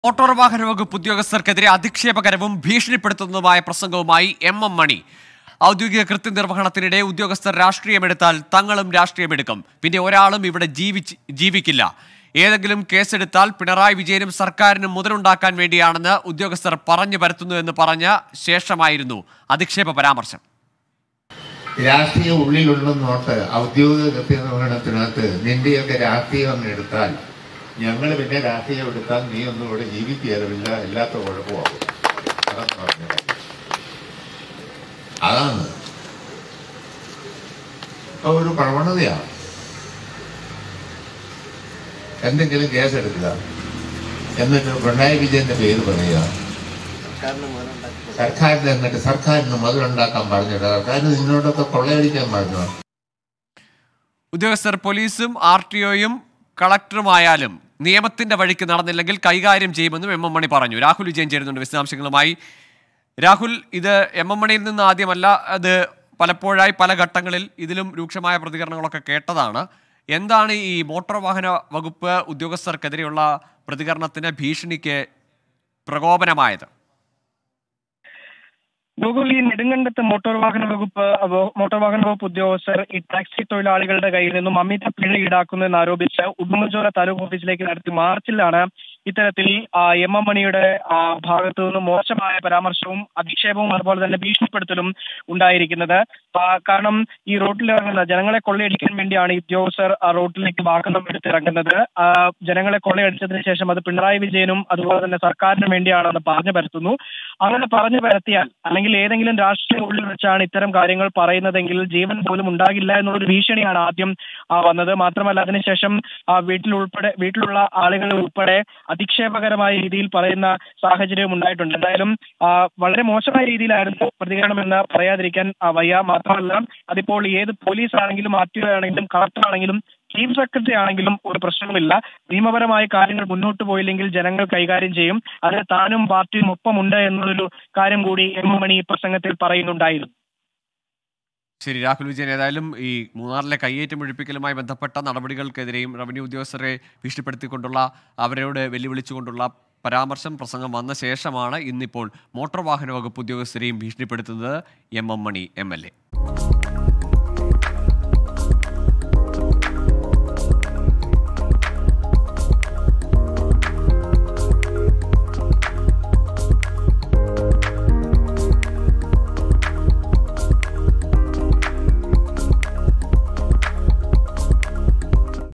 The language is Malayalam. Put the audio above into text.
മോട്ടോർ വാഹന വകുപ്പ് ഉദ്യോഗസ്ഥർക്കെതിരെ അധിക്ഷേപകരവും ഭീഷണിപ്പെടുത്തുന്നതുമായ പ്രസംഗവുമായി എം എം മണി ഔദ്യോഗിക കൃത്യനിർവഹണത്തിനിടെ ഉദ്യോഗസ്ഥർ രാഷ്ട്രീയമെടുത്താൽ തങ്ങളും രാഷ്ട്രീയമെടുക്കും പിന്നെ ഒരാളും ഇവിടെ ജീവിച്ച് ജീവിക്കില്ല ഏതെങ്കിലും കേസെടുത്താൽ പിണറായി വിജയനും സർക്കാരിനും മുതലുണ്ടാക്കാൻ വേണ്ടിയാണെന്ന് ഉദ്യോഗസ്ഥർ പറഞ്ഞു പരത്തുന്നു എന്ന് പറഞ്ഞ ശേഷമായിരുന്നു അധിക്ഷേപ പരാമർശം രാഷ്ട്രീയ ഉള്ളിലുണ്ടെന്നോട്ട് ഔദ്യോഗിക കൃത്യനിർവഹണത്തിനകത്ത് നിന്റെയൊക്കെ രാഷ്ട്രീയം അങ്ങ് എടുത്താൽ ഞങ്ങൾ പിന്നെ രാഷ്ട്രീയം എടുത്താൽ നീ ഒന്നും ഇവിടെ ജീവിക്കുകയില്ല എല്ലാത്ത കുഴപ്പമാകും അതാണ് പറഞ്ഞ കാര്യം. അതാണ് ഇപ്പൊ ഒരു പ്രവണതയാണ് എന്തെങ്കിലും കേസെടുക്കുക എന്നിട്ട് പിണറായി വിജയന്റെ പേര് പറയുക സർക്കാരിന് എന്നിട്ട് സർക്കാരിന് മുതലുണ്ടാക്കാൻ പറഞ്ഞിട്ട് സർക്കാരിന് നിന്നോടൊക്കെ കൊള്ളയടിക്കാൻ പറഞ്ഞു ഉദ്യോഗസ്ഥർ പോലീസും ആർ ടി ഒയും കളക്ടറുമായാലും നിയമത്തിന്റെ വഴിക്ക് നടന്നില്ലെങ്കിൽ കൈകാര്യം ചെയ്യുമെന്നും എം എം മണി പറഞ്ഞു രാഹുൽ വിജയൻ ചേരുന്നുണ്ട് വിശദാംശങ്ങളുമായി രാഹുൽ ഇത് എം എം മണിയിൽ നിന്ന് ആദ്യമല്ല അത് പലപ്പോഴായി പല ഘട്ടങ്ങളിൽ ഇതിലും രൂക്ഷമായ പ്രതികരണങ്ങളൊക്കെ കേട്ടതാണ് എന്താണ് ഈ മോട്ടോർ വാഹന വകുപ്പ് ഉദ്യോഗസ്ഥർക്കെതിരെയുള്ള പ്രതികരണത്തിന് ഭീഷണിക്ക് പ്രകോപനമായത് ഗൂഗിൾ ഈ നെടുങ്കണ്ടത്ത് മോട്ടോർ വാഹന വകുപ്പ് അവ- മോട്ടോർ വാഹന വകുപ്പ് ഉദ്യോഗസ്ഥർ ഈ ടാക്സി തൊഴിലാളികളുടെ കയ്യിൽ നിന്നും അമിത പിഴ ഈടാക്കുന്നെന്ന് ആരോപിച്ച് ഉടുമ്പൻചോല താലൂക്ക് ഓഫീസിലേക്ക് നടത്തിയ മാർച്ചിലാണ് ഇത്തരത്തിൽ ആ, എം എം മണിയുടെ ആ, ഭാഗത്തു നിന്നും മോശമായ പരാമർശവും അധിക്ഷേപവും അതുപോലെ തന്നെ ഭീഷണിപ്പെടുത്തലും ഉണ്ടായിരിക്കുന്നത് ആ, കാരണം ഈ റോഡിൽ ഇറങ്ങുന്ന ജനങ്ങളെ കൊള്ളയടിക്കാൻ വേണ്ടിയാണ് ഈ ഉദ്യോഗസ്ഥർ ആ റോഡിലേക്ക് വാഹനം എടുത്തിറങ്ങുന്നത് ആ, ജനങ്ങളെ കൊള്ളയടിച്ചതിന് ശേഷം അത് പിണറായി വിജയനും അതുപോലെ തന്നെ സർക്കാരിനും വേണ്ടിയാണെന്ന് പറഞ്ഞു പരത്തുന്നു അങ്ങനെ പറഞ്ഞു പരത്തിയാൽ അല്ലെങ്കിൽ ഏതെങ്കിലും രാഷ്ട്രീയ ഉള്ളിൽ വെച്ചാണ് ഇത്തരം കാര്യങ്ങൾ പറയുന്നതെങ്കിൽ ജീവൻ പോലും ഉണ്ടാകില്ല എന്നുള്ളൊരു ഭീഷണിയാണ് ആദ്യം ആ, വന്നത് മാത്രമല്ല അതിനുശേഷം ആ, വീട്ടിൽ ഉൾപ്പെടെ വീട്ടിലുള്ള ആളുകൾ ഉൾപ്പെടെ അധിക്ഷേപകരമായ രീതിയിൽ പറയുന്ന സാഹചര്യം ഉണ്ടായിട്ടുണ്ട് എന്തായാലും ആ, വളരെ മോശമായ രീതിയിലായിരുന്നു പ്രതികരണമെന്ന് പറയാതിരിക്കാൻ ആ, വയ്യ മാത്രമല്ല അതിപ്പോൾ ഏത് പോലീസ് ആണെങ്കിലും ആർ ടി ഒ ആണെങ്കിലും കളക്ടർ ആണെങ്കിലും ചീഫ് സെക്രട്ടറി ആണെങ്കിലും ഒരു പ്രശ്നവുമില്ല നിയമപരമായ കാര്യങ്ങൾ മുന്നോട്ട് പോയില്ലെങ്കിൽ ജനങ്ങൾ കൈകാര്യം ചെയ്യും അത് താനും പാർട്ടിയും ഒപ്പമുണ്ട് എന്നുള്ളൊരു കാര്യം കൂടി എം എം മണി ഈ പ്രസംഗത്തിൽ പറയുന്നുണ്ടായിരുന്നു ശരി രാഹുൽ വിജയൻ ഏതായാലും ഈ മൂന്നാറിലെ കയ്യേറ്റം ഒഴിപ്പിക്കലുമായി ബന്ധപ്പെട്ട നടപടികൾക്കെതിരെയും റവന്യൂ ഉദ്യോഗസ്ഥരെ ഭീഷണിപ്പെടുത്തിക്കൊണ്ടുള്ള അവരോട് വെല്ലുവിളിച്ചുകൊണ്ടുള്ള പരാമർശം പ്രസംഗം വന്ന ശേഷമാണ് ഇന്നിപ്പോൾ മോട്ടോർ വാഹന വകുപ്പ് ഉദ്യോഗസ്ഥരെയും ഭീഷണിപ്പെടുത്തുന്നത് M M Mani M L A